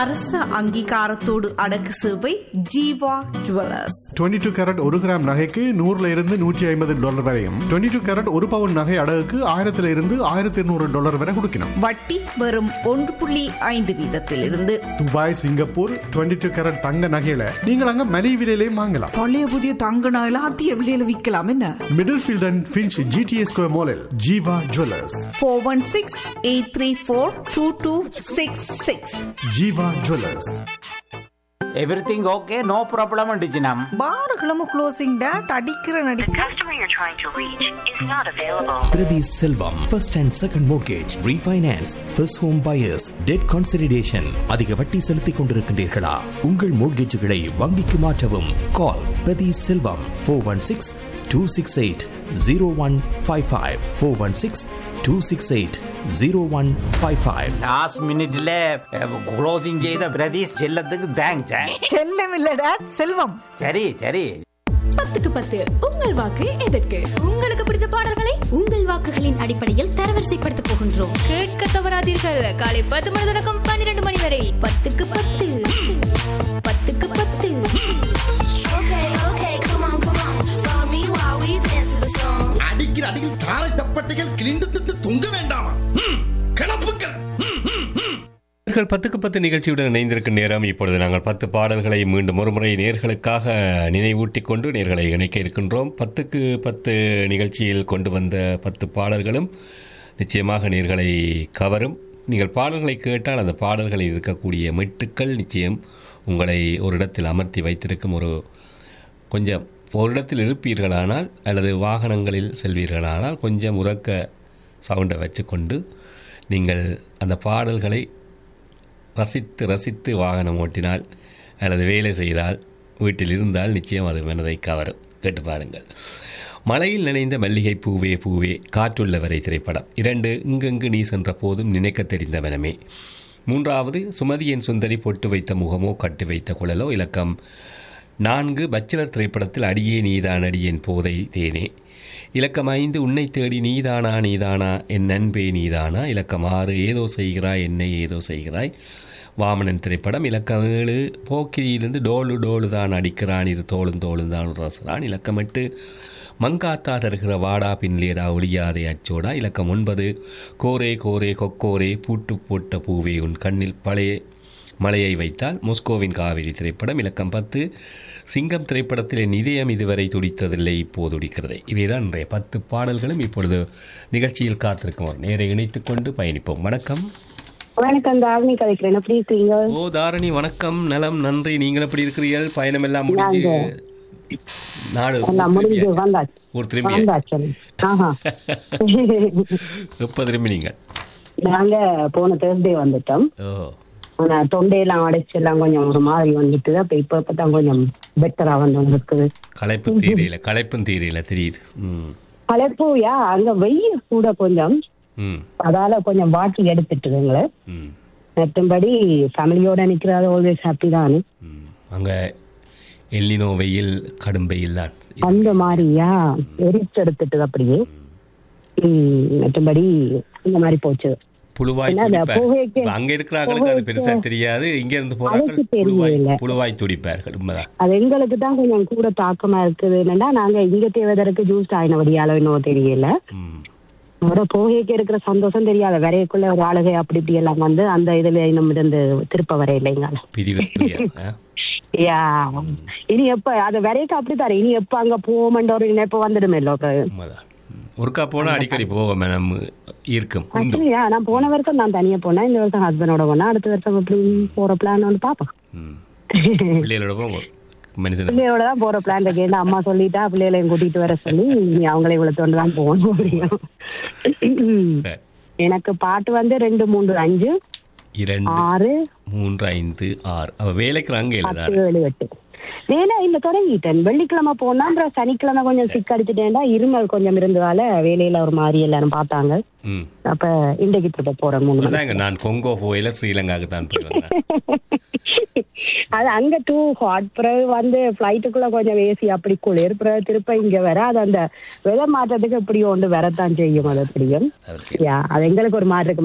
அரச அங்கீகாரத்தோடு அடக்கு சேவை ஜீவா ஜுவல்லர்ஸ் 22 டூ கேரட் ஒரு கிராம் நகைக்கு நூறுல இருந்து நூற்றி ஐம்பது டாலர் வரையும் 22 டூ கேரட் ஒரு பவுன் நகை அடகுக்கு ஆயிரத்துல இருந்து ஆயிரத்தி இருநூறு டாலர் வரை கொடுக்கணும் வட்டி வெறும் ஒன்று புள்ளி ஐந்து வீதத்திலிருந்து துபாய் சிங்கப்பூர் 22 டூ கேரட் தங்க நகையில நீங்கள் அங்க மலிவு விலையிலையும் வாங்கலாம் பழைய புதிய தங்க நகைலாம் அதிக விலையில விற்கலாம் என்ன Middlefield and Finch GTA square மாலில் Jeeva jewellers four one six eight three four two two six six Jeeva jewellers everything okay no problem டிஜினம் பாருகளும் க்ளோசிங் டேட் அடிக்கிற நடி The customer you're trying to reach is not available. Priti Selvam, first and second mortgage, refinance, first home buyers, debt consolidation. அதிக வட்டி செலுத்திக் கொண்டிருக்கின்றீர்களா உங்கள் மோட்கேஜுகளை வங்கிக்கு மாற்றவும் call Prathi Selvam four one six two six eight zero one five five four one six two six eight zero one five five last மினிட்ல closing செய்த பிரதீஷ் செல்லத்துக்கு thanks செல்லம் இல்ல டேட் செல்வம் சரி சரி பத்துக்கு பத்து உங்கள் வாக்கு எதற்கு உங்களுக்கு பிடித்த பாடல்களை உங்கள் வாக்குகளின் அடிப்படையில் தரவரிசைப்படுத்தப் போகின்றோம் கேட்க தவறாதீர்கள் காலை பத்து மணி தொடக்கம் பன்னிரண்டு மணி வரை பத்துக்கு பத்து பத்துக்கு பத்து அடிக்கிற அடியில் தாரை தப்பட்டைகள் கிழிந்து திட்டு தொங்க வேண்டாமா ம், கிளப்புக்கள் ம், ம், ம். நேர்கள் பத்துக்கு பத்து நிகழ்ச்சியுடன் இணைந்திருக்கும் நேரம் இப்பொழுது நாங்கள் பத்து பாடல்களை மீண்டும் ஒருமுறை நேர்களுக்காக நினைவூட்டிக் கொண்டு நேர்களை இணைக்க இருக்கின்றோம் பத்துக்கு பத்து நிகழ்ச்சியில் கொண்டு வந்த பத்து பாடல்களும் நிச்சயமாக நேர்களை கவரும் நீங்கள் பாடல்களை கேட்டால் அந்த பாடல்களில் இருக்கக்கூடிய மெட்டுக்கள் நிச்சயம் உங்களை ஒரு இடத்தில் அமர்த்தி வைத்திருக்கும் ஒரு கொஞ்சம் ஒரு இடத்தில் இருப்பீர்களானால் அல்லது வாகனங்களில் செல்வீர்களானால் கொஞ்சம் உறக்க சவுண்டை வச்சுக்கொண்டு நீங்கள் அந்த பாடல்களை ரசித்து ரசித்து வாகனம் ஓட்டினால் அல்லது வேலை செய்தால் வீட்டில் இருந்தால் நிச்சயம் அது மனதை கவரும் கேட்டு பாருங்கள் மலையில் நினைந்த மல்லிகை பூவே பூவே காற்றுள்ள வரை திரைப்படம் இரண்டு இங்கெங்கு நீ சென்ற போதும் நினைக்க தெரிந்த மனமே மூன்றாவது சுமதியின் சுந்தரி பொட்டு வைத்த முகமோ கட்டு வைத்த குழலோ இலக்கம் நான்கு பச்சிலர் திரைப்படத்தில் அடியே நீதான் அடியேன் போதை தேனே இலக்கம் ஐந்து உன்னை தேடி நீதானா நீதானா என் நண்பே நீதானா இலக்கம் ஆறு ஏதோ செய்கிறாய் என்னை ஏதோ செய்கிறாய் வாமனன் திரைப்படம் இலக்கம் ஏழு போக்கிரியிலிருந்து டோலு டோலு தான் அடிக்கிறான் இது தோளும் தோளும் தான் ரசரான் இலக்கம் எட்டு மங்காத்தா தருகிற வாடா பின்லேடா ஒளியாதே அச்சோடா இலக்கம் ஒன்பது கோரே கோரே கொக்கோரே பூட்டு போட்ட பூவே உன் கண்ணில் பழைய மலையை வைத்தால் மொஸ்கோவின் காவிரி திரைப்படம் இலக்கம் பத்து சிங்கம் திரைப்படத்தில் என் இதயம் இதுவரை துடித்ததில்லை இப்போது துடிக்கிறது இவைதான் இன்றைய பத்து பாடல்களும் இப்பொழுது நிகழ்ச்சியில் காத்திருக்கும் ஒரு நேரை இணைத்துக் கொண்டு பயணிப்போம் வணக்கம் வணக்கம் தாரணி கதைக்கிறேன் எப்படி இருக்கீங்க ஓ தாரணி வணக்கம் நலம் நன்றி நீங்கள் எப்படி இருக்கிறீர்கள் பயணம் எல்லாம் முடிஞ்சு நாடு எல்லாம் முடிஞ்சு வந்தாச்சு ஒரு திரும்பி வந்தாச்சு ஆஹா எப்போ திரும்பினீங்க நாங்க போன தேர்ஸ்டே வந்துட்டோம் ஓ ஆனா தொண்டையெல்லாம் அடைச்சு எல்லாம் கொஞ்சம் ஒரு மாதிரி வந்துட்டு அப்ப இப்ப இப்பதான் கொஞ்சம் பெட்டரா வந்து இருக்குது களைப்பு தீரையில களைப்பும் தீரையில தெரியுது ம் கலப்பூயா அங்க வெயில் கூட கொஞ்சம் ம் அதால கொஞ்சம் வாட்டி எடுத்துட்டுதுங்களே ம் மற்றபடி ஃபேமிலியோட நிக்கிறது ஆல்வேஸ் ஹாப்பி தான் ம். அங்க எல்லினோ வெயில் கடும் வெயில் தான் அந்த மாதிரியா எரிச்செடுத்துட்டு அப்படியே ம், மற்றபடி இந்த மாதிரி போச்சு புழுவாய் என்ன அந்த துடிப்பார் புகைக்கு- இப்ப அங்க இருக்கிறவங்களுக்கு அது பெருசா புகைக்கு- தெரியாது இங்க இருந்து அதுக்கு போறார்கள் தெரியல. புழுவாய் புழுவாய் துடிப்பார்கள் உண்மைதான் அது எங்களுக்கு தான் கொஞ்சம் கூட தாக்கமா இருக்குது என்னன்னா நாங்க இங்க தேவதற்கு ஜூஸ் ஆயினபடியாலோ இன்னும் தெரியல ம். அவரோட போகைக்கு இருக்கிற சந்தோஷம் தெரியாத வரையக்குள்ள ஒரு ஆளுகை அப்படி இப்படி எல்லாம் வந்து அந்த இதுல நம்ம இருந்து திருப்ப வர இல்லைங்க பிரிவு துயர், ஆ? யா இனி எப்ப அது வரைக்கும் அப்படித்தாரு இனி எப்ப அங்க போவோம்ன்ற ஒரு நினைப்பு வந்துடுமே இல்ல உண்மைதான் ம். ஒருக்கா போனா அடிக்கடி போவோம் நம்ம இருக்கும் உண்டு ஆக்சுவலியா நான் போன வருஷம் நான் தனியா போனேன் இந்த வருஷம் ஹஸ்பண்டோட போனேன் அடுத்த வருஷம் எப்படி போற பிளான் வந்து பாப்போம் ம். பிள்ளைகளோட போங்க மனுஷன் பிள்ளையோட தான் போற பிளான் இருக்கு ஏன்னா அம்மா சொல்லிட்டா பிள்ளைகளையும் கூட்டிட்டு வர சொல்லி நீ அவங்களே இவ்வளவு தான் போகணும் முடியும் சரி. எனக்கு பாட்டு வந்து ரெண்டு மூன்று அஞ்சு இரண்டு ஆறு மூன்று ஐந்து ஆறு அவ வேலைக்கு அங்க பத்து எழுதாரு ஏழு எட்டு வேலை இல்ல தொடங்கிட்டேன் வெள்ளிக்கிழமை போனா அப்புறம் சனிக்கிழமை கொஞ்சம் சிக்க அடிச்சுட்டேன்டா இருமல் கொஞ்சம் இருந்ததால வேலையில ஒரு மாதிரி எல்லாரும் பார்த்தாங்க ம் அப்ப இன்றைக்கு திருப்ப போறேன் மூணு மணி சொன்னாங்க நான் கொங்கோ போயில ஸ்ரீலங்காவுக்கு தான் போய் வந்தேன் அது அங்க டூ ஹாட் பிறகு வந்து பிளைட்டுக்குள்ள கொஞ்சம் ஏசி அப்படி குளிர் பிறகு திருப்ப இங்க வர அது அந்த வெதர் மாற்றத்துக்கு எப்படியோ ஒன்று வரத்தான் செய்யும் அது எப்படியும் அதற்கு யா அது எங்களுக்கு ஒரு மாதிரி இருக்கு